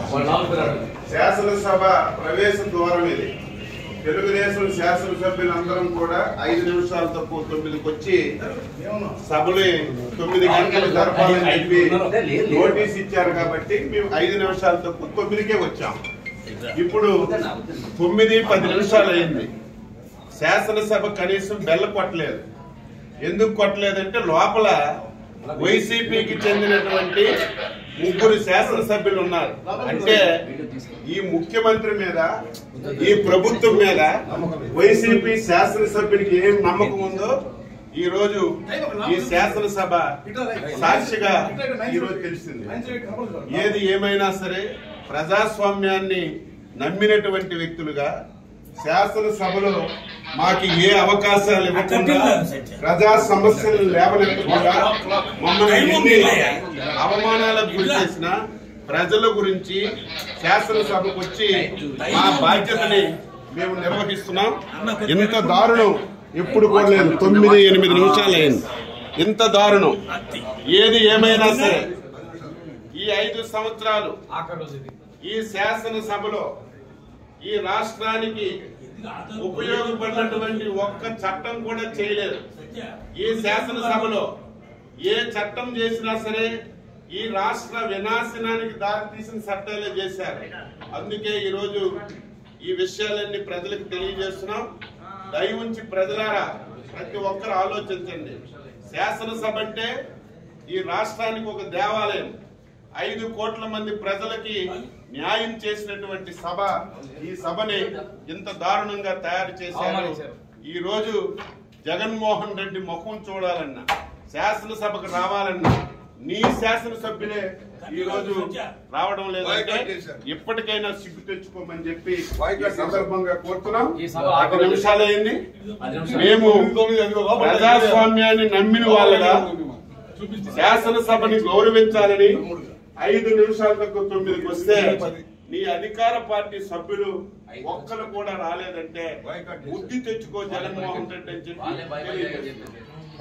శాసనసభ ప్రవేశ ద్వారం ఇది తెలుగుదేశం శాసనసభ్యులందరం కూడా ఐదు నిమిషాల తక్కువ తొమ్మిదికి వచ్చి సభలు తొమ్మిది గంటలు జరపాలని చెప్పి నోటీస్ ఇచ్చారు కాబట్టి మేము ఐదు నిమిషాల తక్కువ తొమ్మిదికే వచ్చాం ఇప్పుడు తొమ్మిది పది నిమిషాలు అయింది శాసనసభ కనీసం బెల్ల కొట్టలేదు ఎందుకు కొట్టలేదంటే లోపల వైసీపీకి చెందినటువంటి ముగ్గురు శాసనసభ్యులు ఉన్నారు అంటే ఈ ముఖ్యమంత్రి మీద ఈ ప్రభుత్వం మీద వైసీపీ శాసనసభ్యుడికి ఏం నమ్మకం ఉందో ఈ రోజు ఈ శాసనసభ సాక్షిగా ఈ రోజు తెలిసింది ఏది ఏమైనా సరే ప్రజాస్వామ్యాన్ని నమ్మినటువంటి వ్యక్తులుగా శాసనసభలో మాకు ఏ అవకాశాలు ఇవ్వకుండా ప్రజా సమస్యలు లేవనెత్తకుండా మమ్మల్ని ఎన్ని అవమానాలకు గురి చేసిన ప్రజల గురించి శాసనసభకు వచ్చి మా బాధ్యతని మేము నిర్వహిస్తున్నాం ఇంత దారుణం ఎప్పుడు కూడా లేదు తొమ్మిది ఎనిమిది నిమిషాలు అయింది ఇంత దారుణం ఏది ఏమైనా సరే ఈ ఐదు సంవత్సరాలు ఈ శాసనసభలో ఈ రాష్ట్రానికి ఉపయోగపడినటువంటి ఒక్క చట్టం కూడా చేయలేదు ఈ శాసనసభలో ఏ చట్టం చేసినా సరే ఈ రాష్ట్ర వినాశనానికి దారితీసిన చట్టాలే చేశారు అందుకే ఈరోజు ఈ విషయాలన్నీ ప్రజలకు తెలియజేస్తున్నాం దయ ఉంచి ప్రజలారా ప్రతి ఒక్కరు ఆలోచించండి శాసనసభ అంటే ఈ రాష్ట్రానికి ఒక దేవాలయం ఐదు కోట్ల మంది ప్రజలకి న్యాయం చేసినటువంటి సభ ఈ సభని ఇంత దారుణంగా తయారు చేశారు ఈ రోజు జగన్మోహన్ రెడ్డి ముఖం చూడాలన్నా శాసనసభకు రావాలన్నా నీ శాసనసభ్యులే ఈ రోజు రావడం లేదంటే ఇప్పటికైనా సిగ్గు తెచ్చుకోమని చెప్పి ఈ సందర్భంగా కోరుతున్నాం ఈ సభ పది నిమిషాలైంది మేము ప్రజాస్వామ్యాన్ని నమ్మిన వాళ్ళగా శాసనసభని గౌరవించాలని ఐదు నిమిషాల తక్కువ తొమ్మిదికి వస్తే నీ అధికార పార్టీ సభ్యులు ఒక్కరు కూడా రాలేదంటే బుద్ధి తెచ్చుకో జగన్మోహన్ రెడ్డి అని చెప్పి తెలియజేస్తున్నాం.